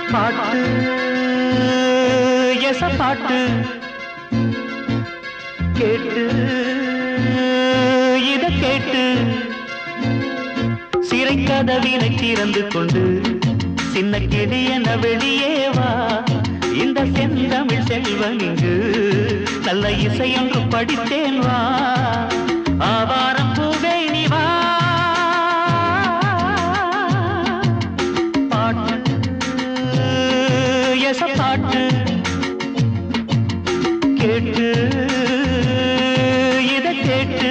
பாட்டு எச பாட்டு கேட்டு இத கேட்டு சிறை கதவினை திறந்து கொண்டு சின்ன கிளி என வெளியே வா இந்த செந்தமிழ் செல்வன் இங்கு நல்ல இசையொன்று படித்தேன் வா ஆவாரம் பூவே நீ வா பாட்டு எச பாட்டு கேட்டு இத கேட்டு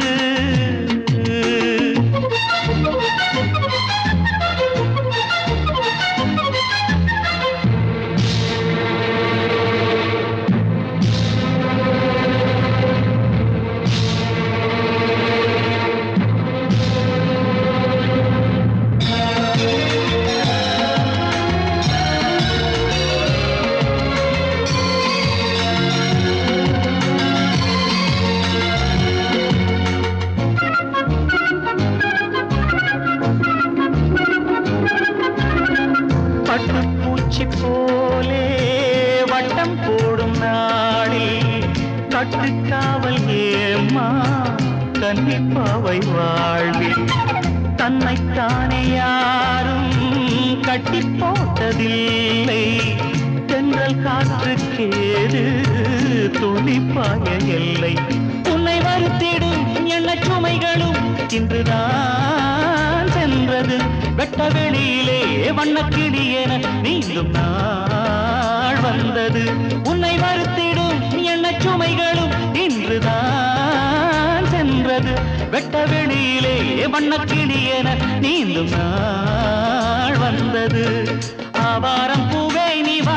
பட்டுப்பூச்சி போலே வட்டம் போடும் நாளில் கட்டுக்காவல் ஏம்மா கன்னிப்பாவை வாழ்வில் தன்னைத்தானே யாரும் கட்டி போட்டதில்லை தென்றல் காற்றுக்கேது துணிப்பாய எல்லை உன்னை வருத்திடும் எண்ண சுமைகளும் இன்றுதான் சென்றது வெட்ட வெளியிலே வண்ணக்கிளி என நீங்கும் நாள் வந்தது உன்னை வருத்திடும் எண்ண சுமைகளும் இன்றுதான் சென்றது வெட்ட வெளியிலே வண்ணக்கிளி என நீந்தும் நாள் வந்தது ஆவாரம் பூவே நீ வா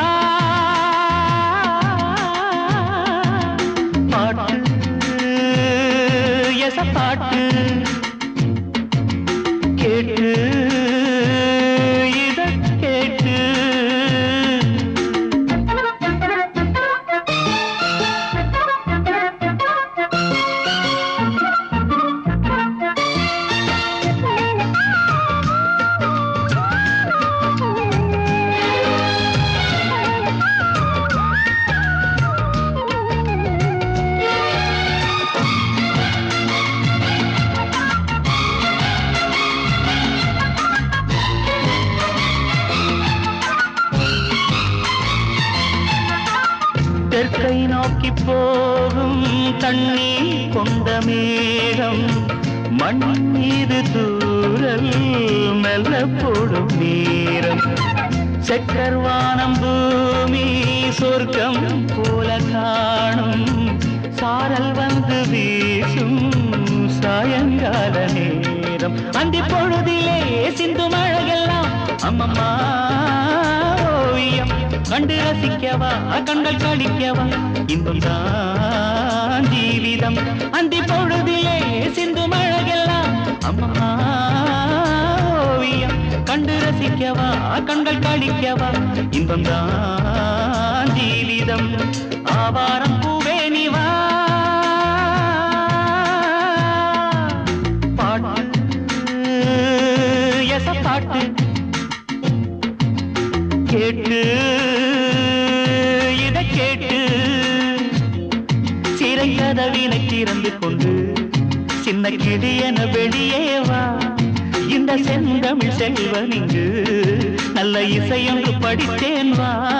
பாட்டு எச பாட்டு கேட்டு இத கேட்டு தெற்கை நோக்கி போகும் தண்ணீர் கொண்ட மேகம் மண் மீது தூரல் மெல்ல போடும் நேரம் செக்கர்வானம் பூமி சொர்க்கம் போல காணும் சாரல் வந்து வீசும் சாயங்கால நேரம் அந்தி பொழுதிலே சிந்து மழையெல்லாம் அம்மம்மா ஓவியம் கண்டு ரசிக்கவா கண்கள் கழிக்கவா இன்பம் தான் ஜீவிதம் அந்தி பொழுதிலே சிந்து மழையெல்லாம் அம்மம்மா ஓவியம் கண்டு ரசிக்கவா கண்கள் கழிக்கவா இன்பம் தான் ஜீவிதம் ஆவாரம் பூவே நீ வா பாட்டு எச பாட்டு கேட்டு இத கேட்டு சிறை கதவினை திறந்து கொண்டு சின்ன கிளியன வெளியே வா இந்த செந்தமிழ் செல்வன் இங்கு நல்ல இசையொன்று படித்தேன் வா